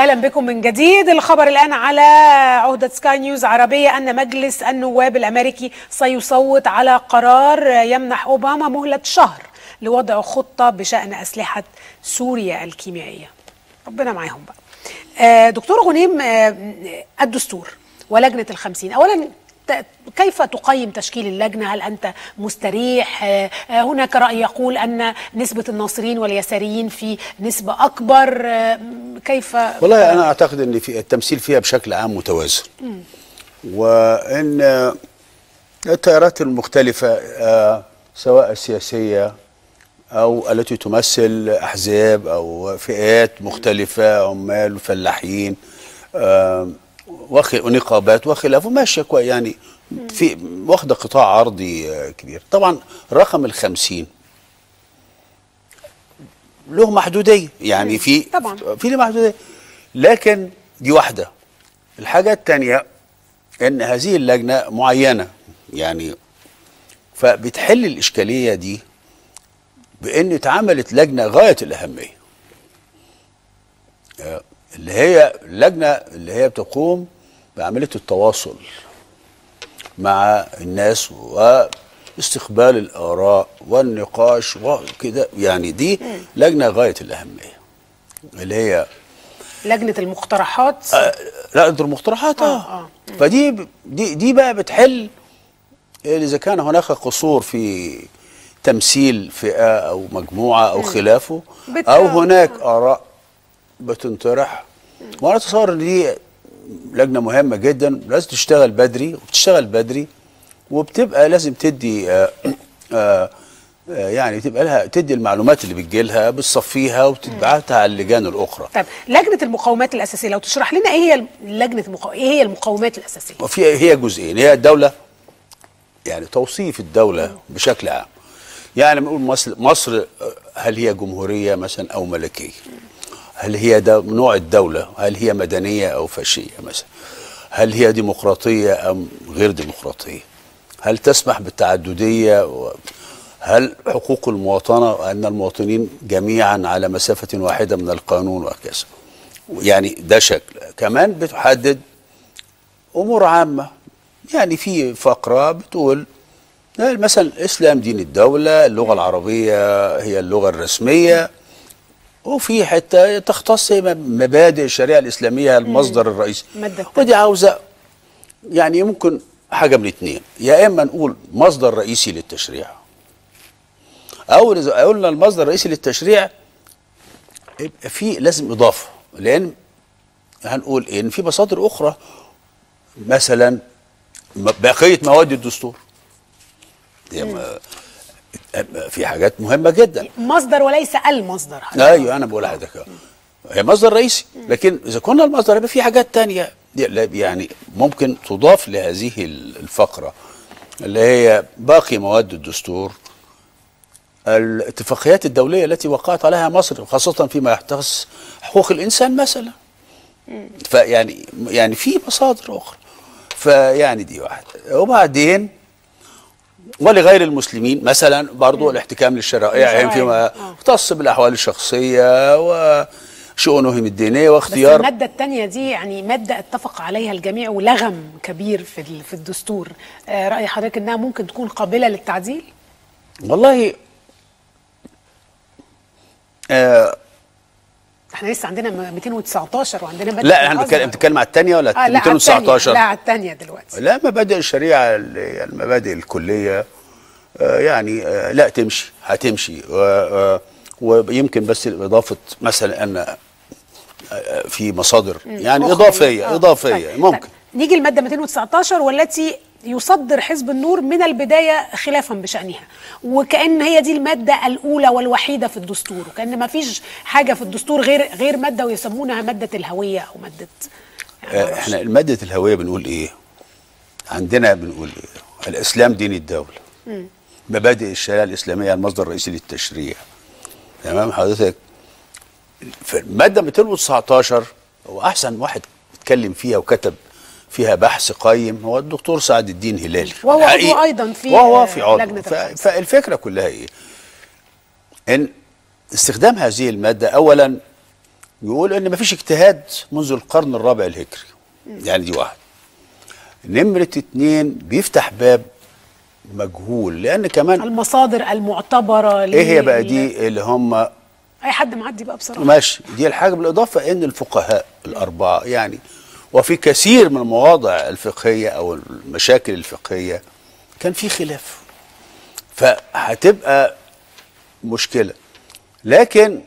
اهلا بكم من جديد الخبر الان على عهده سكاي نيوز عربيه ان مجلس النواب الامريكي سيصوت على قرار يمنح اوباما مهله شهر لوضع خطه بشان اسلحه سوريا الكيميائيه ربنا معاهم بقى آه، دكتور غنيم آه، الدستور ولجنه الخمسين اولا ت- كيف تقيم تشكيل اللجنة هل أنت مستريح آه، آه، هناك رأي يقول أن نسبة الناصرين واليساريين في نسبة أكبر آه، كيف والله انا اعتقد ان في التمثيل فيها بشكل عام متوازن وان آه، التيارات المختلفه آه، سواء السياسيه او التي تمثل احزاب او فئات مختلفه عمال وفلاحين آه، وخ- ونقابات وخلافه ماشيه كويس يعني في واخده قطاع عرضي آه، كبير طبعا رقم الخمسين له محدوديه يعني في طبعاً. في له محدوديه لكن دي واحده الحاجه الثانيه ان هذه اللجنه معينه يعني فبتحل الاشكاليه دي بان اتعملت لجنه غايه الاهميه آه، اللي هي اللجنه اللي هي بتقوم بعمليه التواصل مع الناس واستقبال الاراء والنقاش وكده يعني دي لجنه غايه الاهميه اللي هي لجنة المقترحات لا انت المقترحات اه, آه، آه. فدي ب- دي دي بقى بتحل اذا كان هناك قصور في تمثيل فئه او مجموعه او خلافه بت- او هناك اراء بتنطرح وانا اتصور ان دي لجنه مهمه جدا لازم تشتغل بدري وبتشتغل بدري وبتبقى لازم تدي آه آه آه يعني تبقى لها تدي المعلومات اللي بتجي لها بتصفيها وتبعتها على اللجان الاخرى طيب لجنة المقاومات الأساسية لو تشرح لنا إيه هي لجنة المقاومات إيه هي المقاومات الأساسية وفي هي جزئين هي الدولة يعني توصيف الدولة بشكل عام يعني بنقول مصر مصر هل هي جمهورية مثلا أو ملكية هل هي ده نوع الدولة هل هي مدنية أو فاشية مثلا هل هي ديمقراطية أم غير ديمقراطية هل تسمح بالتعددية و- هل حقوق المواطنة أن المواطنين جميعا على مسافة واحدة من القانون وهكذا يعني ده شكل كمان بتحدد امور عامه يعني في فقره بتقول مثلا الاسلام دين الدوله اللغه العربيه هي اللغه الرسميه وفي حته تختص مبادئ الشريعه الاسلاميه المصدر الرئيسي مادة التانية. ودي عاوزه يعني ممكن حاجه من اتنين يا اما نقول مصدر رئيسي للتشريع او اذا قلنا المصدر الرئيسي للتشريع يبقى في لازم اضافه لان هنقول إيه؟ ان في مصادر اخرى مثلا م- بقيه مواد الدستور دي ما- في حاجات مهمه جدا مصدر وليس المصدر ايوه انا بقول لحضرتك هي مصدر رئيسي لكن اذا كنا المصدر يبقى في حاجات تانية دي- لا- يعني ممكن تضاف لهذه ال- الفقره اللي هي باقي مواد الدستور الاتفاقيات الدوليه التي وقعت عليها مصر خاصه فيما يختص حقوق الانسان مثلا فيعني يعني في مصادر اخرى فيعني دي واحده وبعدين ولغير المسلمين مثلا برضو الاحتكام للشرائع يعني فيما آه. يختص بالاحوال الشخصيه وشؤونهم الدينيه بس واختيار المادة الثانية دي يعني مادة اتفق عليها الجميع ولغم كبير في ال- في الدستور آه، رأي حضرتك إنها ممكن تكون قابلة للتعديل؟ والله آه احنا لسه عندنا م- 219 وعندنا مادة لا احنا الأزهر. بنتكلم بتتكلم على الثانيه ولا آه لا على التانية 219 لا على الثانية دلوقتي لا مبادئ الشريعه اللي هي المبادئ الكليه آه، يعني آه، لا تمشي هتمشي و- آه، ويمكن بس اضافه مثلا ان آه، في مصادر يعني أخرى. اضافيه آه. اضافيه طيب. ممكن طيب. نيجي المادة 219 والتي يصدر حزب النور من البداية خلافا بشأنها وكأن هي دي المادة الأولى والوحيدة في الدستور وكأن ما فيش حاجة في الدستور غير غير مادة ويسمونها مادة الهوية أو مادة يعني آه، معرفش. احنا ماده الهويه بنقول ايه عندنا بنقول ايه الاسلام دين الدوله مبادئ الشريعه الاسلاميه المصدر الرئيسي للتشريع تمام حضرتك في الماده 219 هو احسن واحد اتكلم فيها وكتب فيها بحث قيم هو الدكتور سعد الدين هلالي وهو عضو الحقيقة. أيضا في، وهو آه، في عضو لجنة ف- الخمسة. فالفكره كلها ايه ان استخدام هذه الماده اولا يقول ان مفيش اجتهاد منذ القرن الرابع الهجري يعني دي واحد نمرة اتنين بيفتح باب مجهول لان كمان المصادر المعتبره ايه هي بقى لل- دي اللي هم اي حد معدي بقى بصراحه ماشي دي الحاجة بالإضافة إن الفقهاء الأربعة يعني وفي كثير من المواضع الفقهية أو المشاكل الفقهية كان في خلاف فهتبقى مشكلة لكن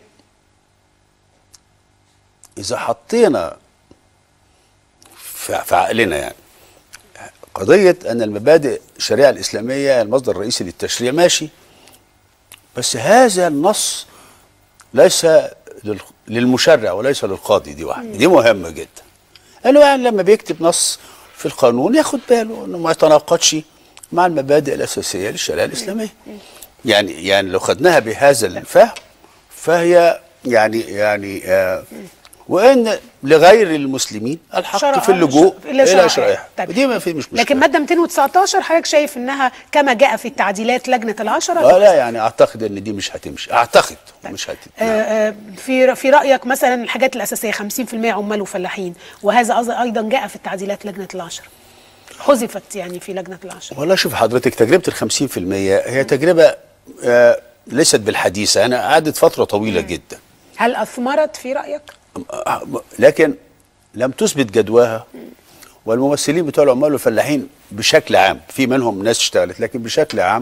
إذا حطينا في في عقلنا يعني قضية أن المبادئ الشريعة الإسلامية المصدر الرئيسي للتشريع ماشي بس هذا النص ليس لل- للمشرع وليس للقاضي دي واحده دي مهمه جدا انه يعني لما بيكتب نص في القانون ياخد باله انه ما يتناقضش مع المبادئ الاساسيه للشريعه الاسلاميه يعني يعني لو خدناها بهذا الفهم فهي يعني يعني آه وان لغير المسلمين الحق شرع- في اللجوء إلى الى شرائع. شرائع طيب. دي ما في مش مشكله لكن ماده 219 حضرتك شايف انها كما جاء في التعديلات لجنه العشره آه لا يعني اعتقد ان دي مش هتمشي اعتقد مش هتمشي آه، آه، في في رايك مثلا الحاجات الاساسيه 50% عمال وفلاحين وهذا أيضا- ايضا جاء في التعديلات لجنه العشره حذفت يعني في لجنه العشره والله شوف حضرتك تجربة ال 50% هي تجربة آه ليست بالحديثة أنا قعدت فترة طويلة جدا هل اثمرت في رايك آه، لكن لم تثبت جدواها والممثلين بتوع العمال والفلاحين بشكل عام في منهم ناس اشتغلت لكن بشكل عام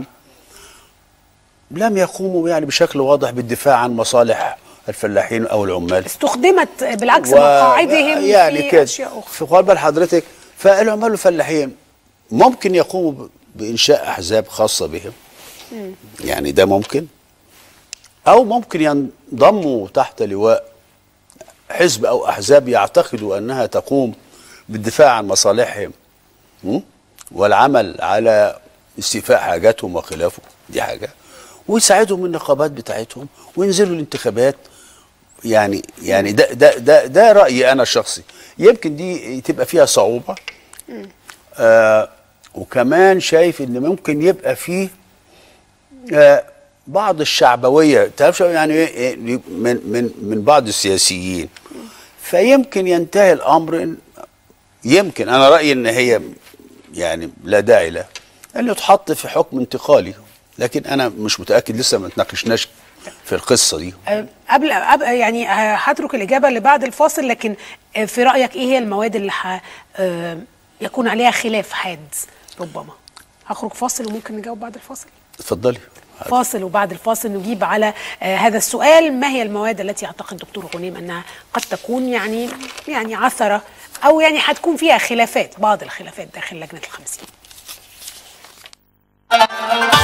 لم يقوموا يعني بشكل واضح بالدفاع عن مصالح الفلاحين أو العمال استخدمت بالعكس و- مقاعدهم يعني في كده اشياء اخرى في قال بال حضرتك فالعمال والفلاحين ممكن يقوموا ب- بانشاء احزاب خاصه بهم يعني ده ممكن او ممكن ينضموا تحت لواء حزب او احزاب يعتقدوا انها تقوم بالدفاع عن مصالحهم م? والعمل على استيفاء حاجاتهم وخلافه دي حاجه ويساعدهم النقابات بتاعتهم وينزلوا الانتخابات يعني يعني ده ده ده ده رايي انا الشخصي يمكن دي تبقى فيها صعوبه آه وكمان شايف ان ممكن يبقى فيه آه بعض الشعبويه تعرفش يعني إيه- إيه من من من بعض السياسيين فيمكن ينتهي الامر إن يمكن انا رايي ان هي يعني لا داعي له انه يتحط في حكم انتقالي لكن انا مش متاكد لسه ما تناقشناش في القصه دي آه، قبل قبل يعني آه، هترك الاجابه اللي بعد الفاصل لكن آه، في رايك ايه هي المواد اللي ح... آه، يكون عليها خلاف حاد ربما هخرج فاصل وممكن نجاوب بعد الفاصل اتفضلي فاصل وبعد الفاصل نجيب على آه هذا السؤال ما هي المواد التي يعتقد دكتور غنيم انها قد تكون يعني يعني عثره او يعني هتكون فيها خلافات بعض الخلافات داخل لجنه الخمسين